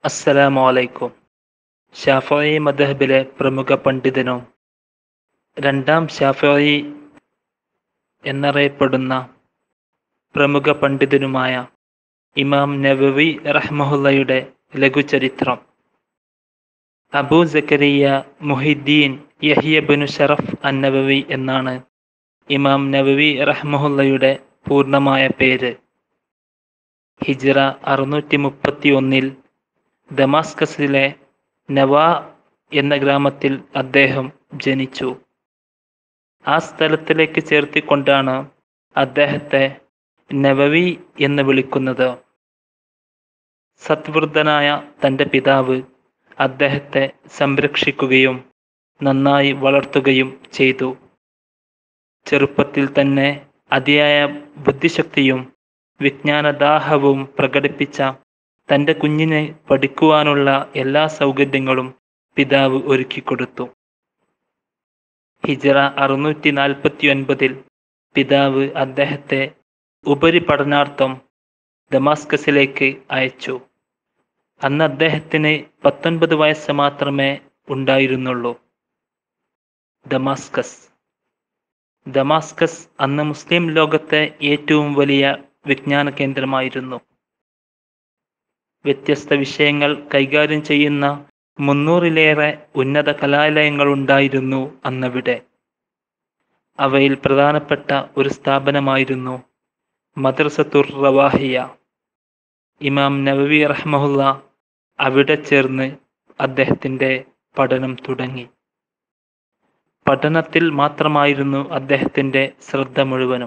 അസ്സലാമു അലൈക്കും ഷാഫി മദഹബിലെ പ്രമുഖ പണ്ഡിതനും രണ്ടാം ഷാഫി എന്നറിയപ്പെടുന്ന പ്രമുഖ പണ്ഡിതനുമായ ഇമാം നബവി റഹ്മഹുല്ലയുടെ ലഘുചരിത്രം അബൂ സക്കരിയ മുഹിദ്ദീൻ യഹിയബിനു ഷറഫ് അന്നബവി എന്നാണ് ഇമാം നബവി റഹ്മഹുല്ലയുടെ പൂർണ്ണമായ പേര് ഹിജ്റ അറുന്നൂറ്റി മുപ്പത്തി ഒന്നിൽ ദമാസ്കസിലെ നവാ എന്ന ഗ്രാമത്തിൽ അദ്ദേഹം ജനിച്ചു ആ സ്ഥലത്തിലേക്ക് ചേർത്തിക്കൊണ്ടാണ് അദ്ദേഹത്തെ നബവി എന്ന് വിളിക്കുന്നത് സത്വൃദ്ധനായ തൻ്റെ പിതാവ് അദ്ദേഹത്തെ സംരക്ഷിക്കുകയും നന്നായി വളർത്തുകയും ചെയ്തു ചെറുപ്പത്തിൽ തന്നെ അതിയായ ബുദ്ധിശക്തിയും വിജ്ഞാനദാഹവും പ്രകടിപ്പിച്ച തൻ്റെ കുഞ്ഞിനെ പഠിക്കുവാനുള്ള എല്ലാ സൗകര്യങ്ങളും പിതാവ് ഒരുക്കിക്കൊടുത്തു ഹിജറ അറുന്നൂറ്റി നാൽപ്പത്തി ഒൻപതിൽ പിതാവ് അദ്ദേഹത്തെ ഉപരിപഠനാർത്ഥം ദമാസ്കസിലേക്ക് അയച്ചു അന്ന് അദ്ദേഹത്തിന് പത്തൊൻപത് വയസ്സ് മാത്രമേ ഉണ്ടായിരുന്നുള്ളൂ ദമാസ്കസ് ദമാസ്കസ് അന്ന് മുസ്ലിം ലോകത്തെ ഏറ്റവും വലിയ വിജ്ഞാന കേന്ദ്രമായിരുന്നു വ്യത്യസ്ത വിഷയങ്ങൾ കൈകാര്യം ചെയ്യുന്ന മുന്നൂറിലേറെ ഉന്നത കലാലയങ്ങളുണ്ടായിരുന്നു അന്നവിടെ അവയിൽ പ്രധാനപ്പെട്ട ഒരു സ്ഥാപനമായിരുന്നു മദ്രസത്തുർ റവാഹിയ ഇമാം നബവി റഹ്മഹുല്ല അവിടെ ചേർന്ന് അദ്ദേഹത്തിൻ്റെ പഠനം തുടങ്ങി പഠനത്തിൽ മാത്രമായിരുന്നു അദ്ദേഹത്തിൻ്റെ ശ്രദ്ധ മുഴുവനും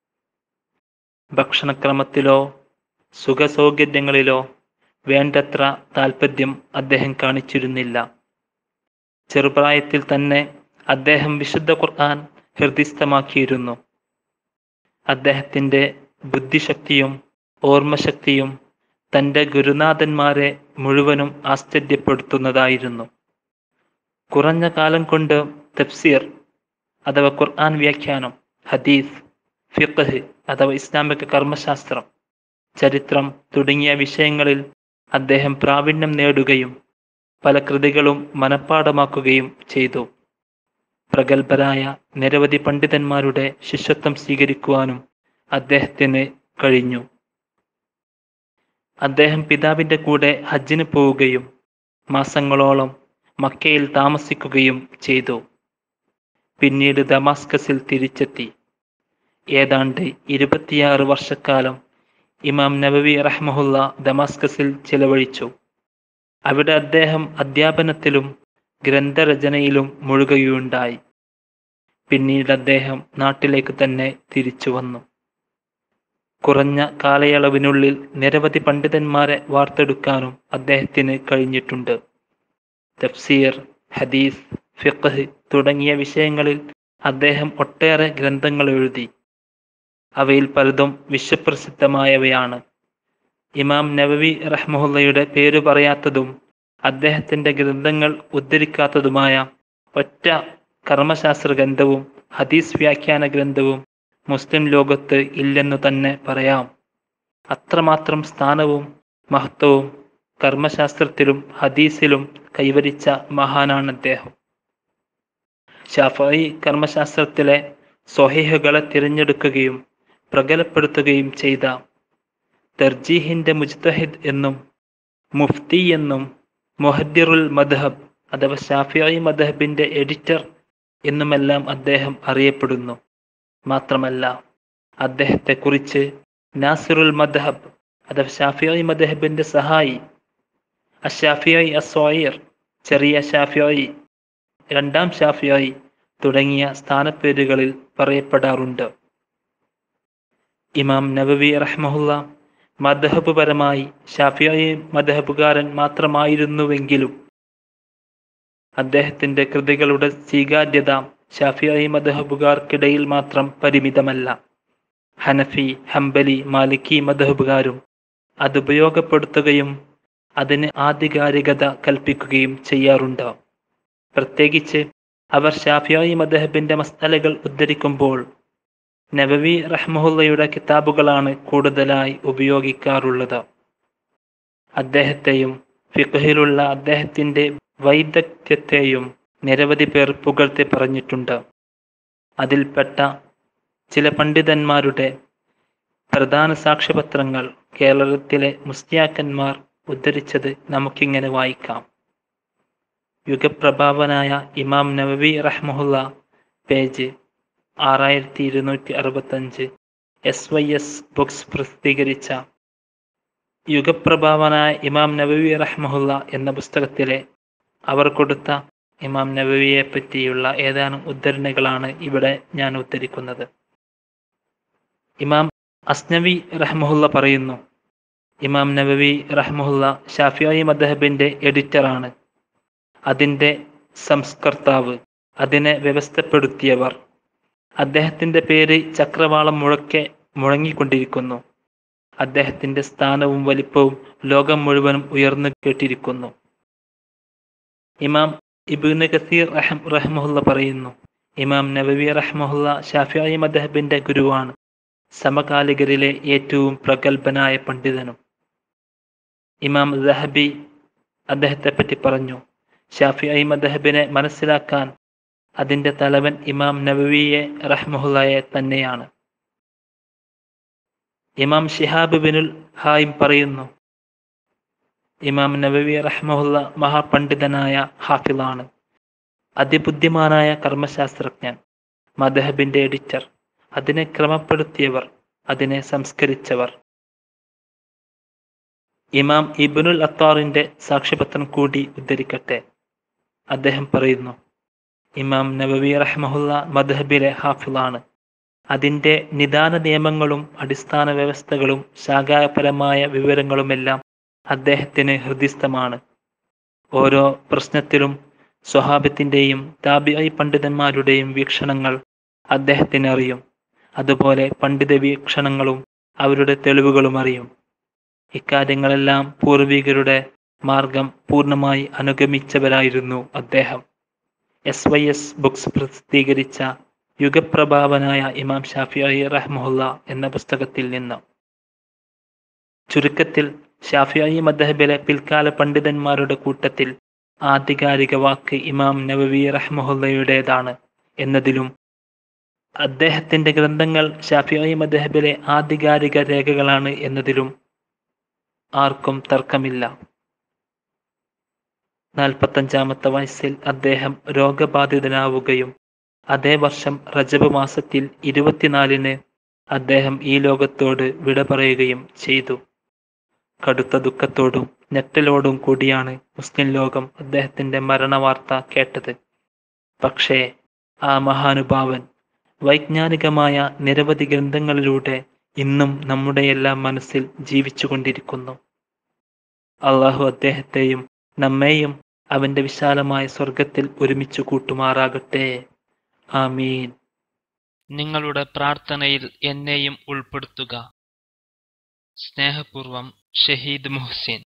ഭക്ഷണക്രമത്തിലോ സുഖസൗകര്യങ്ങളിലോ വേണ്ടത്ര താൽപ്പര്യം അദ്ദേഹം കാണിച്ചിരുന്നില്ല ചെറുപ്രായത്തിൽ തന്നെ അദ്ദേഹം വിശുദ്ധ ഖുർആൻ ഹൃദിസ്ഥമാക്കിയിരുന്നു അദ്ദേഹത്തിൻ്റെ ബുദ്ധിശക്തിയും ഓർമ്മശക്തിയും തൻ്റെ ഗുരുനാഥന്മാരെ മുഴുവനും ആശ്ചര്യപ്പെടുത്തുന്നതായിരുന്നു കുറഞ്ഞ കാലം കൊണ്ട് തഫ്സീർ അഥവാ ഖുർആൻ വ്യാഖ്യാനം ഹദീസ് ഫിഖ് അഥവാ ഇസ്ലാമിക കർമ്മശാസ്ത്രം ചരിത്രം തുടങ്ങിയ വിഷയങ്ങളിൽ അദ്ദേഹം പ്രാവീണ്യം നേടുകയും പല കൃതികളും മനഃപ്പാടമാക്കുകയും ചെയ്തു പ്രഗത്ഭരായ നിരവധി പണ്ഡിതന്മാരുടെ ശിഷ്യത്വം സ്വീകരിക്കുവാനും അദ്ദേഹത്തിന് കഴിഞ്ഞു അദ്ദേഹം പിതാവിൻ്റെ കൂടെ ഹജ്ജിന് പോവുകയും മാസങ്ങളോളം മക്കയിൽ താമസിക്കുകയും ചെയ്തു പിന്നീട് ദമാസ്കസിൽ തിരിച്ചെത്തി ഏതാണ്ട് ഇരുപത്തിയാറ് വർഷക്കാലം ഇമാം നബവി റഹ്മഹുല്ല ദമാസ്കസിൽ ചിലവഴിച്ചു അവിടെ അദ്ദേഹം അധ്യാപനത്തിലും ഗ്രന്ഥരചനയിലും മുഴുകുകയുണ്ടായി പിന്നീട് അദ്ദേഹം നാട്ടിലേക്ക് തന്നെ തിരിച്ചു വന്നു കുറഞ്ഞ കാലയളവിനുള്ളിൽ നിരവധി പണ്ഡിതന്മാരെ വാർത്തെടുക്കാനും അദ്ദേഹത്തിന് കഴിഞ്ഞിട്ടുണ്ട് തഫ്സീർ ഹദീസ് ഫിഖ് തുടങ്ങിയ വിഷയങ്ങളിൽ അദ്ദേഹം ഒട്ടേറെ ഗ്രന്ഥങ്ങൾ എഴുതി അവയിൽ പലതും വിശ്വപ്രസിദ്ധമായവയാണ് ഇമാം നബവി റഹ്മുല്ലയുടെ പേരു പറയാത്തതും അദ്ദേഹത്തിൻ്റെ ഗ്രന്ഥങ്ങൾ ഉദ്ധരിക്കാത്തതുമായ ഒറ്റ കർമ്മശാസ്ത്ര ഗ്രന്ഥവും ഹദീസ് വ്യാഖ്യാന ഗ്രന്ഥവും മുസ്ലിം ലോകത്ത് ഇല്ലെന്നു തന്നെ പറയാം അത്രമാത്രം സ്ഥാനവും മഹത്വവും കർമ്മശാസ്ത്രത്തിലും ഹദീസിലും കൈവരിച്ച മഹാനാണ് അദ്ദേഹം ഷാഫി കർമ്മശാസ്ത്രത്തിലെ സ്വഹീഹുകളെ തിരഞ്ഞെടുക്കുകയും പ്രകലപ്പെടുത്തുകയും ചെയ്ത തർജീഹിൻ്റെ മുജ്തഹിദ് എന്നും മുഫ്തി എന്നും മൊഹദ്ദിറുൽ മദ്ഹബ് അഥവാ ഷാഫിയായി മദ്ഹബിൻ്റെ എഡിറ്റർ എന്നുമെല്ലാം അദ്ദേഹം അറിയപ്പെടുന്നു മാത്രമല്ല അദ്ദേഹത്തെക്കുറിച്ച് നാസിറുൽ മദ്ഹബ് അഥവാ ഷാഫിയായി മദ്ഹബിൻ്റെ സഹായി അഷാഫിയായി അസ്വായിർ ചെറിയ ഷാഫിയായി രണ്ടാം ഷാഫിയായി തുടങ്ങിയ സ്ഥാനപ്പേരുകളിൽ പറയപ്പെടാറുണ്ട് ഇമാം നബവി റഹ്മഹുല്ല മദ്ഹബ് പരമായി ഷാഫിയായി മദ്ഹബുകാരൻ മാത്രമായിരുന്നുവെങ്കിലും അദ്ദേഹത്തിൻ്റെ കൃതികളുടെ സ്വീകാര്യത ഷാഫിയായി മദ്ഹബുകാർക്കിടയിൽ മാത്രം പരിമിതമല്ല ഹനഫി ഹംബലി മാലിക്കി മദ്ഹബുകാരും അത് ഉപയോഗപ്പെടുത്തുകയും അതിന് ആധികാരികത കൽപ്പിക്കുകയും ചെയ്യാറുണ്ട് പ്രത്യേകിച്ച് അവർ ഷാഫിയായി മദ്ഹബിൻ്റെ മസ്തലകൾ ഉദ്ധരിക്കുമ്പോൾ നബവി റഹ്മുല്ലയുടെ കിതാബുകളാണ് കൂടുതലായി ഉപയോഗിക്കാറുള്ളത് അദ്ദേഹത്തെയും ഫിഖഹിലുള്ള അദ്ദേഹത്തിൻ്റെ വൈദഗ്ധ്യത്തെയും നിരവധി പേർ പുകഴ്ത്തി പറഞ്ഞിട്ടുണ്ട് അതിൽപ്പെട്ട ചില പണ്ഡിതന്മാരുടെ പ്രധാന സാക്ഷ്യപത്രങ്ങൾ കേരളത്തിലെ മുസ്ലിയാക്കന്മാർ ഉദ്ധരിച്ചത് നമുക്കിങ്ങനെ വായിക്കാം യുഗപ്രഭാവനായ ഇമാം നവവി റഹ്മുല്ല പേജ് ആറായിരത്തി ഇരുന്നൂറ്റി അറുപത്തഞ്ച് എസ് വൈ എസ് ബുക്സ് പ്രസിദ്ധീകരിച്ച യുഗപ്രഭാവനായ ഇമാം നബവി റഹ്മുല്ല എന്ന പുസ്തകത്തിലെ അവർ കൊടുത്ത ഇമാം നബവിയെ പറ്റിയുള്ള ഏതാനും ഉദ്ധരണികളാണ് ഇവിടെ ഞാൻ ഉദ്ധരിക്കുന്നത് ഇമാം അസ്നവി റഹ്മുല്ല പറയുന്നു ഇമാം നബവി റഹ്മുല്ല ഷാഫിയായി മദഹബിൻ്റെ എഡിറ്ററാണ് അതിൻ്റെ സംസ്കർത്താവ് അതിനെ വ്യവസ്ഥപ്പെടുത്തിയവർ അദ്ദേഹത്തിൻ്റെ പേര് ചക്രവാളം മുഴക്കെ മുഴങ്ങിക്കൊണ്ടിരിക്കുന്നു അദ്ദേഹത്തിൻ്റെ സ്ഥാനവും വലിപ്പവും ലോകം മുഴുവനും ഉയർന്നു കേട്ടിരിക്കുന്നു ഇമാം ഇബിന് കസീർ റഹം റഹ്മുല്ല പറയുന്നു ഇമാം നബവി റഹ്മുല്ല ഷാഫിയായി മദഹബിൻ്റെ ഗുരുവാണ് സമകാലികരിലെ ഏറ്റവും പ്രഗത്ഭനായ പണ്ഡിതനും ഇമാം ദഹബി അദ്ദേഹത്തെ പറ്റി പറഞ്ഞു ഷാഫിയായി മദഹബിനെ മനസ്സിലാക്കാൻ അതിൻ്റെ തലവൻ ഇമാം നബവിയെ റഹ്മുല്ലയെ തന്നെയാണ് ഇമാം ഷിഹാബ് ബിനുൽ ഹായിം പറയുന്നു ഇമാം നബവി റഹ്മുല്ല മഹാപണ്ഡിതനായ ഹാഫിളാണ് അതിബുദ്ധിമാനായ കർമ്മശാസ്ത്രജ്ഞൻ മദഹബിൻ്റെ എഡിറ്റർ അതിനെ ക്രമപ്പെടുത്തിയവർ അതിനെ സംസ്കരിച്ചവർ ഇമാം ഇബിനുൽ അത്താറിൻ്റെ സാക്ഷ്യപത്രം കൂടി ഉദ്ധരിക്കട്ടെ അദ്ദേഹം പറയുന്നു ഇമാം നബവി റഹ്മഹുല്ല മദ്ഹബിലെ ഹാഫിളാണ് അതിൻ്റെ നിദാന നിയമങ്ങളും അടിസ്ഥാന വ്യവസ്ഥകളും ശാഖാപരമായ വിവരങ്ങളുമെല്ലാം അദ്ദേഹത്തിന് ഹൃദിസ്ഥമാണ് ഓരോ പ്രശ്നത്തിലും സ്വഹാബത്തിൻ്റെയും താബിഐ പണ്ഡിതന്മാരുടെയും വീക്ഷണങ്ങൾ അദ്ദേഹത്തിന് അറിയും അതുപോലെ പണ്ഡിത വീക്ഷണങ്ങളും അവരുടെ തെളിവുകളും അറിയും ഇക്കാര്യങ്ങളെല്ലാം പൂർവികരുടെ മാർഗം പൂർണ്ണമായി അനുഗമിച്ചവരായിരുന്നു അദ്ദേഹം എസ് വൈ എസ് ബുക്സ് പ്രസിദ്ധീകരിച്ച യുഗപ്രഭാവനായ ഇമാം ഷാഫിയായി റഹ്മുല്ല എന്ന പുസ്തകത്തിൽ നിന്ന് ചുരുക്കത്തിൽ ഷാഫിയായി മദ്ഹബിലെ പിൽക്കാല പണ്ഡിതന്മാരുടെ കൂട്ടത്തിൽ ആധികാരിക വാക്ക് ഇമാം നബവി റഹ്മുല്ലയുടേതാണ് എന്നതിലും അദ്ദേഹത്തിൻ്റെ ഗ്രന്ഥങ്ങൾ ഷാഫിയായി മദ്ഹബിലെ ആധികാരിക രേഖകളാണ് എന്നതിലും ആർക്കും തർക്കമില്ല നാൽപ്പത്തഞ്ചാമത്തെ വയസ്സിൽ അദ്ദേഹം രോഗബാധിതനാവുകയും അതേ വർഷം റജബ് മാസത്തിൽ ഇരുപത്തിനാലിന് അദ്ദേഹം ഈ ലോകത്തോട് വിട പറയുകയും ചെയ്തു കടുത്ത ദുഃഖത്തോടും ഞെട്ടലോടും കൂടിയാണ് മുസ്ലിം ലോകം അദ്ദേഹത്തിൻ്റെ മരണവാർത്ത കേട്ടത് പക്ഷേ ആ മഹാനുഭാവൻ വൈജ്ഞാനികമായ നിരവധി ഗ്രന്ഥങ്ങളിലൂടെ ഇന്നും നമ്മുടെയെല്ലാം മനസ്സിൽ ജീവിച്ചുകൊണ്ടിരിക്കുന്നു അള്ളാഹു അദ്ദേഹത്തെയും നമ്മെയും അവൻ്റെ വിശാലമായ സ്വർഗത്തിൽ ഒരുമിച്ച് കൂട്ടുമാറാകട്ടെ ആമീൻ നിങ്ങളുടെ പ്രാർത്ഥനയിൽ എന്നെയും ഉൾപ്പെടുത്തുക സ്നേഹപൂർവം ഷഹീദ് മുഹ്സിൻ